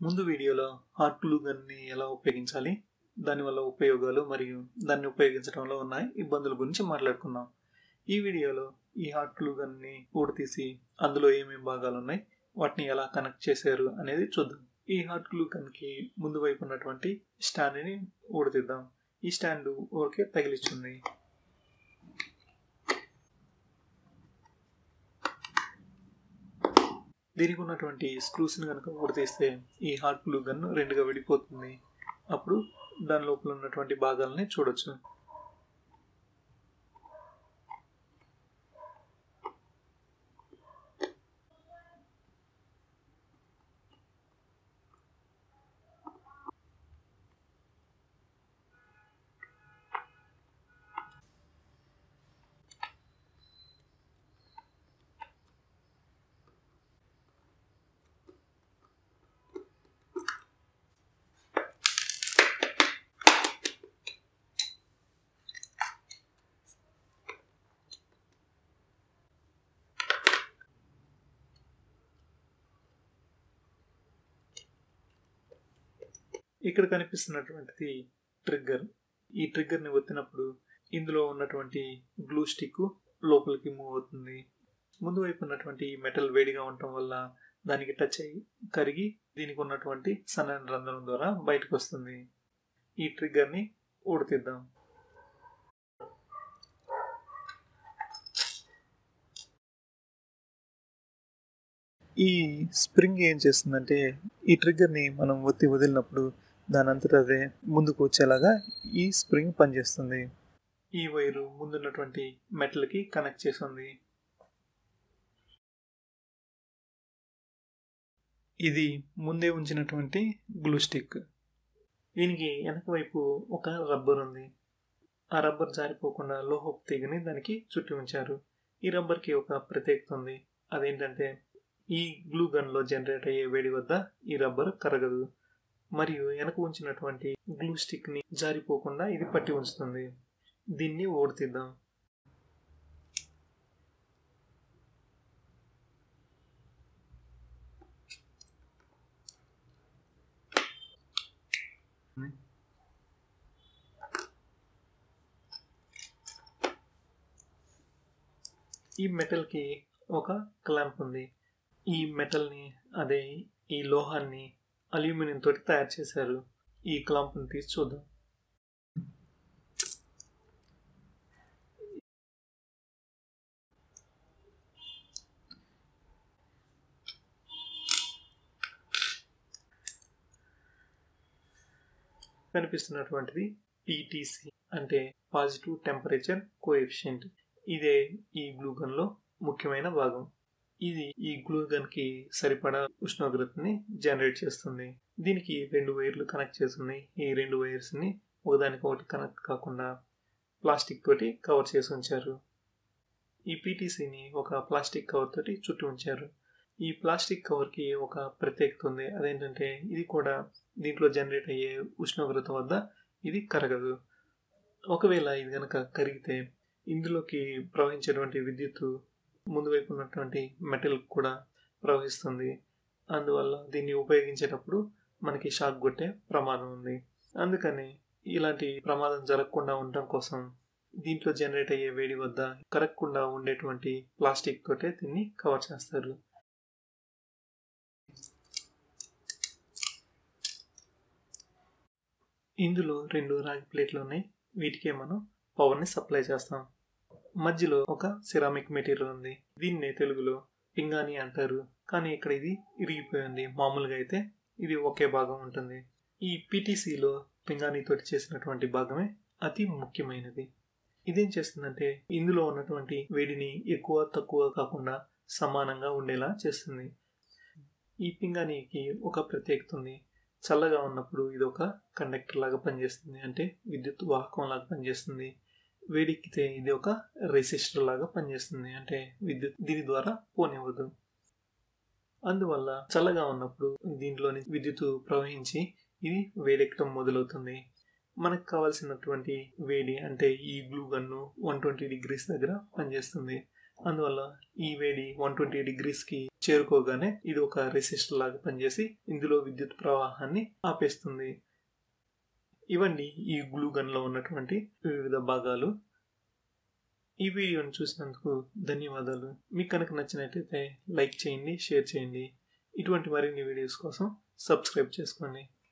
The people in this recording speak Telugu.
ముందు వీడియోలో హాట్ గ్లూ గన్ని ఎలా ఉపయోగించాలి దానివల్ల ఉపయోగాలు మరియు దాన్ని ఉపయోగించడంలో ఉన్న ఇబ్బందుల గురించి మాట్లాడుకుందాం ఈ వీడియోలో ఈ హాట్ గ్లూ గన్ని ఊడతీసి అందులో ఏమేమి భాగాలు ఉన్నాయి వాటిని ఎలా కనెక్ట్ చేశారు అనేది చూద్దాం ఈ హాట్ గ్లూ గన్కి ముందు వైపు ఉన్నటువంటి స్టాండ్ని ఊడతీద్దాం ఈ స్టాండ్ ఊరికే తగిలిచ్చింది దీనికి ఉన్నటువంటి స్క్రూస్ని కనుక ఊడతీస్తే ఈ హాట్ గ్లూ గన్ రెండుగా విడిపోతుంది అప్పుడు దాని లోపల ఉన్నటువంటి భాగాలని చూడొచ్చు ఇక్కడ కనిపిస్తున్నటువంటిది ట్రిగ్గర్ ఈ ట్రిగ్గర్ని ఒత్తినప్పుడు ఇందులో ఉన్నటువంటి గ్లూ స్టిక్ లోపలికి మూవ్ అవుతుంది ముందు వైపు ఉన్నటువంటి మెటల్ వేడిగా ఉండటం వల్ల దానికి టచ్ అయ్యి కరిగి దీనికి ఉన్నటువంటి సన్నని రంధ్రం ద్వారా బయటకు వస్తుంది ఈ ట్రిగ్గర్ని ఊడతిద్దాం ఈ స్ప్రింగ్ ఏం చేస్తుందంటే ఈ ట్రిగ్గర్ని మనం ఒత్తి వదిలినప్పుడు దాని అంతటా అదే ముందుకు వచ్చేలాగా ఈ స్ప్రింగ్ పనిచేస్తుంది ఈ వైరు ముందున్నటువంటి మెటల్కి కనెక్ట్ చేస్తుంది ఇది ముందే ఉంచినటువంటి గ్లూ స్టిక్ దీనికి వెనక వైపు ఒక రబ్బర్ ఉంది ఆ రబ్బర్ జారిపోకుండా లోహపు తీగని దానికి చుట్టి ఉంచారు ఈ రబ్బర్కి ఒక ప్రత్యేకత ఉంది అదేంటంటే ఈ గ్లూ గన్లో జనరేట్ అయ్యే వేడి వద్ద ఈ రబ్బర్ కరగదు మరియు వెనక ఉంచినటువంటి గ్లూ స్టిక్ని జారిపోకుండా ఇది పట్టి ఉంచుతుంది దీన్ని ఓడతీద్దాం ఈ మెటల్కి ఒక క్లాంప్ ఉంది ఈ మెటల్ని అదే ఈ లోహాన్ని అల్యూమినియం తోటి తయారు చేశారు ఈ క్లాంప్ని తీసి చూద్దాం కనిపిస్తున్నటువంటిది పీటీసీ అంటే పాజిటివ్ టెంపరేచర్ కోఎఫిషియంట్ ఇదే ఈ గ్లూగన్లో ముఖ్యమైన భాగం ఇది ఈ గ్లూగన్ కి సరిపడా ఉష్ణోగ్రతని జనరేట్ చేస్తుంది దీనికి రెండు వైర్లు కనెక్ట్ చేస్తున్నాయి ఈ రెండు వైర్స్ ని ఒకదానికి ఒకటి కనెక్ట్ కాకుండా ప్లాస్టిక్ తోటి కవర్ చేసి ఉంచారు ఈ పీటీసీని ఒక ప్లాస్టిక్ కవర్ తోటి చుట్టి ఉంచారు ఈ ప్లాస్టిక్ కవర్కి ఒక ప్రత్యేకత ఉంది అదేంటంటే ఇది కూడా దీంట్లో జనరేట్ అయ్యే ఉష్ణోగ్రత వద్ద ఇది కరగదు ఒకవేళ ఇది కనుక కరిగితే ఇందులోకి ప్రవహించేటువంటి విద్యుత్తు ముందు వైపు ఉన్నటువంటి మెటల్ కూడా ప్రవహిస్తుంది అందువల్ల దీన్ని ఉపయోగించేటప్పుడు మనకి షాక్ కొట్టే ప్రమాదం ఉంది అందుకని ఇలాంటి ప్రమాదం జరగకుండా ఉండటం కోసం దీంట్లో జనరేట్ అయ్యే వేడి వద్ద కరగకుండా ఉండేటువంటి ప్లాస్టిక్ తోటే దీన్ని కవర్ చేస్తారు ఇందులో రెండు రాగి ప్లేట్లు ఉన్నాయి వీటికే మనం పవర్ని సప్లై చేస్తాం మధ్యలో ఒక సిరామిక్ మెటీరియల్ ఉంది దీన్నే తెలుగులో పింగాని అంటారు కానీ ఇక్కడ ఇది ఇరిగిపోయింది మామూలుగా అయితే ఇది ఒకే భాగం ఉంటుంది ఈ పీటీసీలో పింగాని తోటి చేసినటువంటి భాగమే అతి ముఖ్యమైనది ఇదేం చేస్తుందంటే ఇందులో ఉన్నటువంటి వేడిని ఎక్కువ తక్కువ కాకుండా సమానంగా ఉండేలా చేస్తుంది ఈ పింగానికి ఒక ప్రత్యేకత ఉంది చల్లగా ఉన్నప్పుడు ఇది ఒక కండక్టర్ లాగా పనిచేస్తుంది అంటే విద్యుత్ వాహకం లాగా పనిచేస్తుంది వేడెక్కితే ఇది ఒక రెసిస్టర్ లాగా పనిచేస్తుంది అంటే విద్యుత్ దీని ద్వారా పోనివ్వదు అందువల్ల చల్లగా ఉన్నప్పుడు దీంట్లోని విద్యుత్ ప్రవహించి ఇది వేడెక్కడం మొదలవుతుంది మనకు కావాల్సినటువంటి వేడి అంటే ఈ glue gun one twenty degrees దగ్గర పనిచేస్తుంది అందువల్ల ఈ వేడి వన్ ట్వంటీ డిగ్రీస్కి చేరుకోగానే ఇది ఒక రెసిస్టర్ లాగా పనిచేసి ఇందులో విద్యుత్ ప్రవాహాన్ని ఆపేస్తుంది ఇవన్నీ ఈ గ్లూ గన్లో ఉన్నటువంటి వివిధ భాగాలు ఈ వీడియోని చూసినందుకు ధన్యవాదాలు మీకు కనుక నచ్చినట్లయితే లైక్ చేయండి షేర్ చేయండి ఇటువంటి మరిన్ని వీడియోస్ కోసం సబ్స్క్రైబ్ చేసుకోండి